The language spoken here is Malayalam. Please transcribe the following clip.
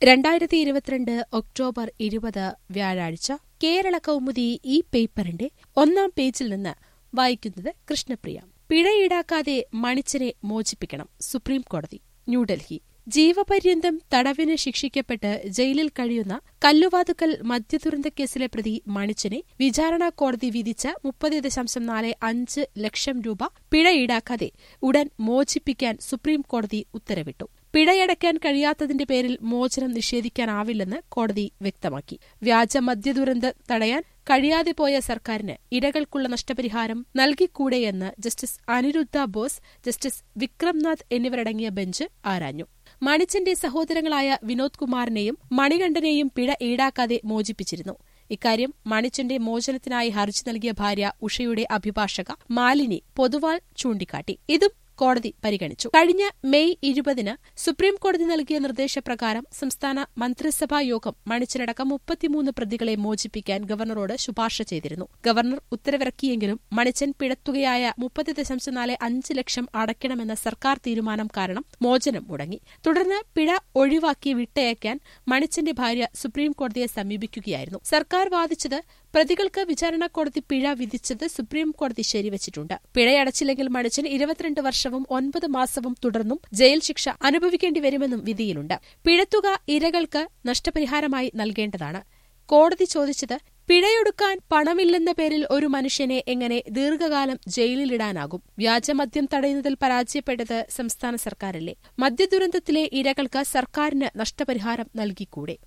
രണ്ടായിരത്തി ഇരുപത്തിരണ്ട് ഒക്ടോബർ ഇരുപത് വ്യാഴാഴ്ച കേരള കൗമുദി ഈ പേപ്പറിന്റെ ഒന്നാം പേജിൽ നിന്ന് വായിക്കുന്നത് കൃഷ്ണപ്രിയ പിഴ ഈടാക്കാതെ മണിച്ചനെ മോചിപ്പിക്കണം സുപ്രീം കോടതി ന്യൂഡൽഹി ജീവപര്യന്തം തടവിന് ശിക്ഷിക്കപ്പെട്ട് ജയിലിൽ കഴിയുന്ന കല്ലുവാതുക്കൽ മദ്യദുരന്ത കേസിലെ പ്രതി മണിച്ചനെ വിചാരണ കോടതി വിധിച്ച മുപ്പത് ദശാംശം നാല് അഞ്ച് ലക്ഷം രൂപ പിഴ ഈടാക്കാതെ ഉടൻ മോചിപ്പിക്കാൻ സുപ്രീം കോടതി ഉത്തരവിട്ടു പിഴയടയ്ക്കാൻ കഴിയാത്തതിന്റെ പേരിൽ മോചനം നിഷേധിക്കാനാവില്ലെന്ന് കോടതി വ്യക്തമാക്കി വ്യാജ മദ്യദുരന്തം തടയാൻ കഴിയാതെ പോയ സർക്കാരിന് ഇരകൾക്കുള്ള നഷ്ടപരിഹാരം നൽകിക്കൂടെയെന്ന് ജസ്റ്റിസ് അനിരുദ്ധ ബോസ് ജസ്റ്റിസ് വിക്രംനാഥ് എന്നിവരടങ്ങിയ ബെഞ്ച് ആരാഞ്ഞു മണിച്ചന്റെ സഹോദരങ്ങളായ വിനോദ് കുമാറിനെയും മണികണ്ഠനെയും പിഴ ഈടാക്കാതെ മോചിപ്പിച്ചിരുന്നു ഇക്കാര്യം മണിച്ചന്റെ മോചനത്തിനായി ഹർജി നൽകിയ ഭാര്യ ഉഷയുടെ അഭിഭാഷക മാലിനി പൊതുവാൾ ചൂണ്ടിക്കാട്ടി ഇതും കോടതി പരിഗണിച്ചു കഴിഞ്ഞ മെയ് ഇരുപതിന് സുപ്രീം കോടതി നൽകിയ നിർദ്ദേശപ്രകാരം സംസ്ഥാന മന്ത്രിസഭാ യോഗം മണിച്ചനടക്കം മുപ്പത്തിമൂന്ന് പ്രതികളെ മോചിപ്പിക്കാൻ ഗവർണറോട് ശുപാർശ ചെയ്തിരുന്നു ഗവർണർ ഉത്തരവിറക്കിയെങ്കിലും മണിച്ചൻ പിഴത്തുകയായ മുപ്പത് ദശാംശം നാല് അഞ്ച് ലക്ഷം അടയ്ക്കണമെന്ന സർക്കാർ തീരുമാനം കാരണം മോചനം മുടങ്ങി തുടർന്ന് പിഴ ഒഴിവാക്കി വിട്ടയക്കാൻ മണിച്ചന്റെ ഭാര്യ സുപ്രീം കോടതിയെ സമീപിക്കുകയായിരുന്നു സർക്കാർ വാദിച്ചത് പ്രതികൾക്ക് വിചാരണ കോടതി പിഴ വിധിച്ചത് സുപ്രീം കോടതി ശരിവച്ചിട്ടുണ്ട് പിഴയടച്ചില്ലെങ്കിൽ മണിച്ചൻ ഇരുപത്തിരണ്ട് വർഷവും ഒൻപത് മാസവും തുടർന്നും ജയിൽ ശിക്ഷ അനുഭവിക്കേണ്ടി വരുമെന്നും വിധിയിലുണ്ട് പിഴത്തുക ഇരകൾക്ക് നഷ്ടപരിഹാരമായി നൽകേണ്ടതാണ് കോടതി ചോദിച്ചത് പിഴയൊടുക്കാൻ പണമില്ലെന്ന പേരിൽ ഒരു മനുഷ്യനെ എങ്ങനെ ദീർഘകാലം ജയിലിലിടാനാകും വ്യാജമദ്യം തടയുന്നതിൽ പരാജയപ്പെട്ടത് സംസ്ഥാന സർക്കാരല്ലേ മദ്യദുരന്തത്തിലെ ഇരകൾക്ക് സർക്കാരിന് നഷ്ടപരിഹാരം നൽകിക്കൂടെ